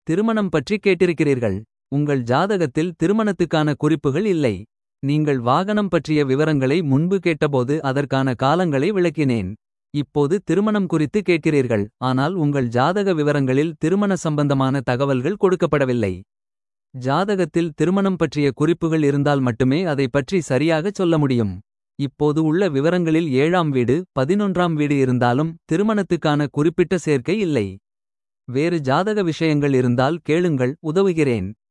திருமணம் பற்றி கேட்டிருக்கிறீர்கள். உங்கள் ஜாதகத்தில் திருமணத்துக்கான குறிப்புகள் இல்லை. நீங்கள் வாகனம் பற்றிய விவரங்களை முன்பு கேட்டபோது அதற்கான காலங்களை விளக்கினேன். இப்போது திருமணம் குறித்து கேட்கிறீர்கள். ஆனால் உங்கள் ஜாதக விவரங்களில் திருமண சம்பந்தமான தகவல்கள் கொடுக்கப்படவில்லை. ஜாதகத்தில் திருமணம் பற்றிய குறிப்புகள் இருந்தால் மட்டுமே அதை பற்றி சரியாகச் சொல்ல முடியும். இப்போது உள்ள விவரங்களில் ஏழாம் வீடு பதினொன்றாம் வீடு இருந்தாலும் திருமணத்துக்கான குறிப்பிட்ட சேர்க்கை இல்லை. வேறு ஜாதக விஷயங்கள் இருந்தால் கேளுங்கள் உதவுகிறேன்.